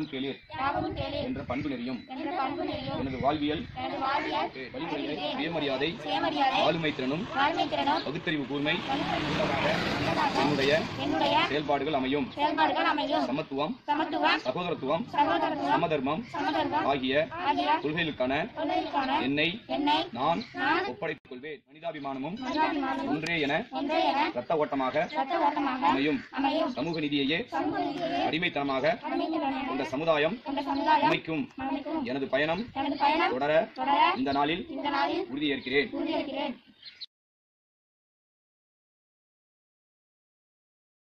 யாவரும் கேளீர் யாவரும் கேளு என்ற பண்பு நெறியும் என்ற பண்பு நெறியும் எனது வாழ்வியல் எனது வாழ்வியல் வழிமுறைகளை சுயமரியாதை சுயமரியாதை ஆளுமை திறனும் வாழ்மை திறனும் பகுத்தறிவு கூர்மை உள்ளதாக என்னுடைய என்னுடைய செயல்பாடுகள் அமையும் செயல்பாடுகள் அமையும் சமத்துவம் சமத்துவம் சகோதரத்துவம் சகோதரத்துவம் சமதர்மம் சமதர்மம் ஆகிய ஆகிய கொள்கைகளுக்கான தொழிலுக்கான என்னை என்னை நான் நான் ஒப்படைத்துக் கொள்வேன் மனிதாபிமானமும் மனிதாபிமானமும் ஒன்றே என ஒன்றே என இரத்த ஓட்டமாக ரத்த ஓட்டமாக அமையும் அமையும் சமூக நீதியையே சமூகத்திலே அடிமைத்தனமாக அமைந்திருந்த கொண்ட சமுதாயம் கொண்ட சமுதாயம் அமைக்கும் அமைக்கும் எனது பயணம் எனது பயணம் தொடர தொடர இந்த நாளில் இந்த நாளில் உறுதியேற்கிறேன் உறுதியேற்கிறேன்